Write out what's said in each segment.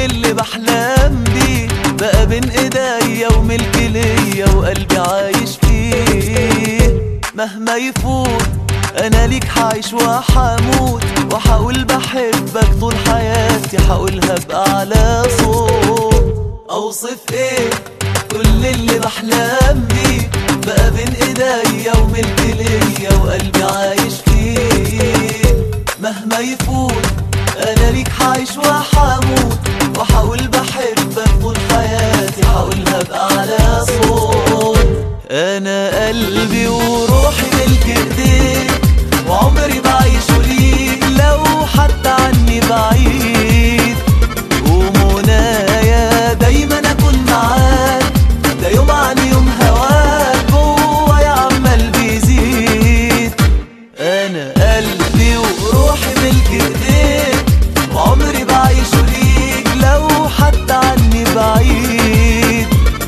اللي بحلم بيه بقى بين ايديا وملك ليا وقلبي عايش فيه مهما يفوت انا ليك حعيش وحموت وحقول بحبك طول حياتي حقولها بأعلى صوت اوصف ايه كل اللي بحلم بيه بقى بين ايديا وملك ليا وقلبي عايش فيه مهما يفوت انا ليك حعيش وحموت وحقول بحبك طول حياتي حقولها بأعلى صوت انا قلبي وروحي ملك ايديك وعمري بعيشه ليك لو حتى عني بعيد ومنايا دايما اكون معاك ده يوم عن يوم هواك جوايا عمال بيزيد انا قلبي وروحي ملك ايديك وعمري بعيشه ليك لو حتى عني بعيد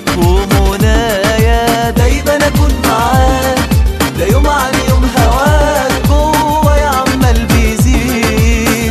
ومنايا دايما اكون معاك ده يوم عن يوم هواك جوايا عمال بيزيد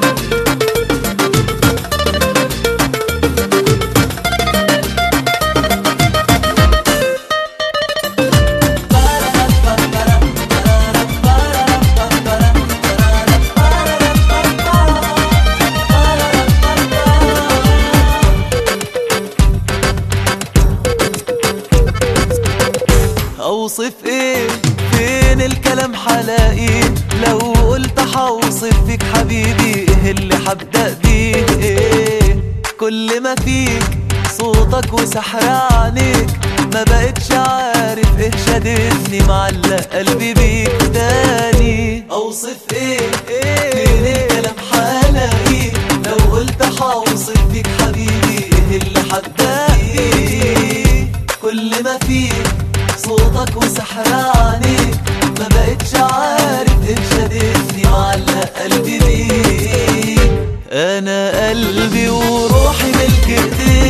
اوصف ايه فين الكلام حلاقي لو قلت حوصف فيك حبيبي ايه اللي حبدأ بيه ايه كل ما فيك صوتك وسحر عينيك ما بقتش عارف ايه شدتني معلق قلبي بيك تاني اوصف ايه فين الكلام حلاقي لو قلت حوصف فيك حبيبي ايه اللي حبدأ بيه كل ما فيك صوتك وسحر عينيك ما بقتش عارف ايه شدتني معلق قلبي بيك انا قلبي وروحي ملك ايديك